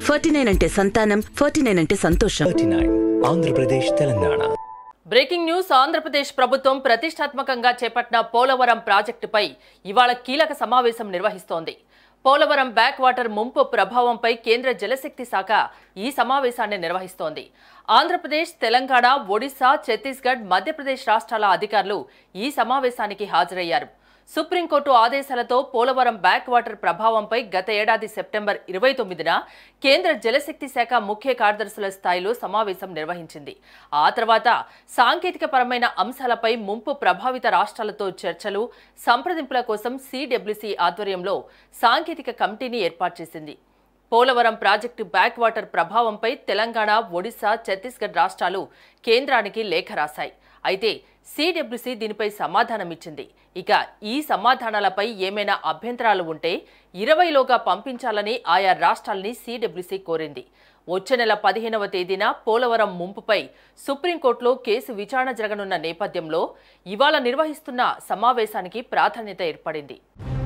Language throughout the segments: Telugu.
ఫార్టీ నైన్ అంటే సంతానం ఫార్టీ నైన్ అంటే సంతోషం thirty nine Andhra Pradesh Telangana breaking news Andhra Pradesh ప్రభుత్వం ప్రతిష్టాత్మకంగా చేపట్టిన పోలవరం ప్రాజెక్టుపై ఇవాళ కీలక సమావేశం నిర్వహిస్తోంది పోలవరం బ్యాక్ వాటర్ ముంపు ప్రభావంపై కేంద్ర జలశక్తి శాఖ ఈ సమావేశాన్ని నిర్వహిస్తోంది ఆంధ్రప్రదేశ్ తెలంగాణ ఒడిశా ఛత్తీస్గఢ్ మధ్యప్రదేశ్ రాష్ట్రాల అధికారులు ఈ సమావేశానికి హాజరయ్యారు సుప్రీంకోర్టు ఆదేశాలతో పోలవరం బ్యాక్ వాటర్ ప్రభావంపై గత ఏడాది సెప్టెంబర్ ఇరవై తొమ్మిదిన కేంద్ర జలశక్తి శాఖ ముఖ్య కార్యదర్శుల స్థాయిలో సమావేశం నిర్వహించింది ఆ తర్వాత సాంకేతిక పరమైన అంశాలపై ముంపు ప్రభావిత రాష్ట్రాలతో చర్చలు సంప్రదింపుల కోసం సిడబ్ల్యూసీ ఆధ్వర్యంలో సాంకేతిక కమిటీని ఏర్పాటు చేసింది పోలవరం ప్రాజెక్టు బ్యాక్ వాటర్ ప్రభావంపై తెలంగాణ ఒడిశా ఛత్తీస్గఢ్ రాష్ట్రాలు కేంద్రానికి లేఖ రాశాయి అయితే సిడబ్ల్యూసీ దీనిపై సమాధానమిచ్చింది ఇక ఈ సమాధానాలపై ఏమైనా అభ్యంతరాలు ఉంటే ఇరవైలోగా పంపించాలని ఆయా రాష్ట్రాల్ని సిడబ్ల్యూసీ కోరింది వచ్చే నెల పదిహేనవ తేదీన పోలవరం ముంపుపై సుప్రీంకోర్టులో కేసు విచారణ జరగనున్న నేపథ్యంలో ఇవాళ నిర్వహిస్తున్న సమావేశానికి ప్రాధాన్యత ఏర్పడింది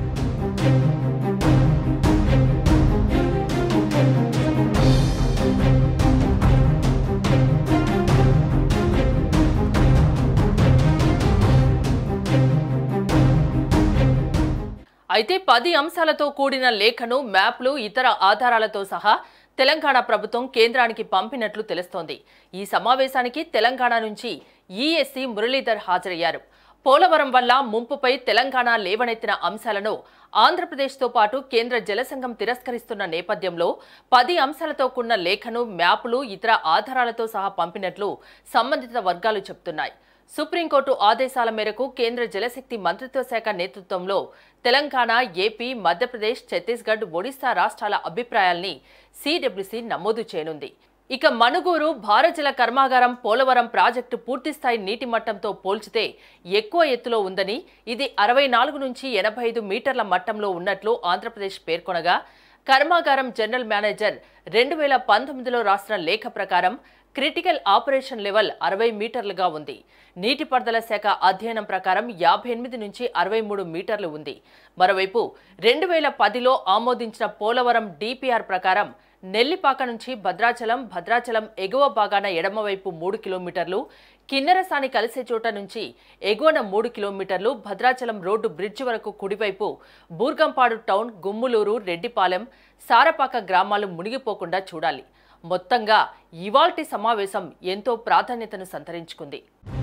అయితే పది అంశాలతో కూడిన లేఖను మ్యాప్లు ఇతర ఆధారాలతో సహా తెలంగాణ ప్రభుత్వం కేంద్రానికి పంపినట్లు తెలుస్తోంది ఈ సమావేశానికి తెలంగాణ నుంచి ఈఎస్సీ మురళీధర్ హాజరయ్యారు పోలవరం వల్ల ముంపుపై తెలంగాణ లేవనెత్తిన అంశాలను ఆంధ్రప్రదేశ్తో పాటు కేంద్ర జలసంఘం తిరస్కరిస్తున్న నేపథ్యంలో పది అంశాలతో కూడిన లేఖను మ్యాపులు ఇతర ఆధారాలతో సహా పంపినట్లు సంబంధిత వర్గాలు చెబుతున్నాయి సుప్రీంకోర్టు ఆదేశాల మేరకు కేంద్ర జలశక్తి మంత్రిత్వ శాఖ నేతృత్వంలో తెలంగాణ ఏపీ మధ్యప్రదేశ్ ఛత్తీస్గఢ్ ఒడిశా రాష్ట్రాల అభిప్రాయాల్ని సిడబ్ల్యూసీ నమోదు చేయనుంది ఇక మనుగూరు భారజల కర్మాగారం పోలవరం ప్రాజెక్టు పూర్తిస్థాయి నీటి మట్టంతో పోల్చితే ఎక్కువ ఎత్తులో ఉందని ఇది అరవై నాలుగు నుంచి ఎనభై ఐదు మీటర్ల మట్టంలో ఉన్నట్లు ఆంధ్రప్రదేశ్ పేర్కొనగా కర్మాగారం జనరల్ మేనేజర్ రెండు వేల పంతొమ్మిదిలో రాసిన లేఖ ప్రకారం క్రిటికల్ ఆపరేషన్ లెవెల్ అరవై మీటర్లుగా ఉంది నీటిపారుదల శాఖ అధ్యయనం ప్రకారం యాభై ఎనిమిది నుంచి అరవై మూడు మీటర్లు ఉంది మరోవైపు రెండు వేల పదిలో ఆమోదించిన పోలవరం డిపిఆర్ ప్రకారం నెల్లిపాక నుంచి భద్రాచలం భద్రాచలం ఎగువ భాగాన ఎడమవైపు మూడు కిలోమీటర్లు కిన్నెరసాని కలిసే చోట నుంచి ఎగువన మూడు కిలోమీటర్లు భద్రాచలం రోడ్డు బ్రిడ్జ్ వరకు కుడివైపు బూర్గంపాడు టౌన్ గుమ్ములూరు రెడ్డిపాలెం సారపాక గ్రామాలు మునిగిపోకుండా చూడాలి మొత్తంగా ఇవాల్టి సమావేశం ఎంతో ప్రాధాన్యతను సంతరించుకుంది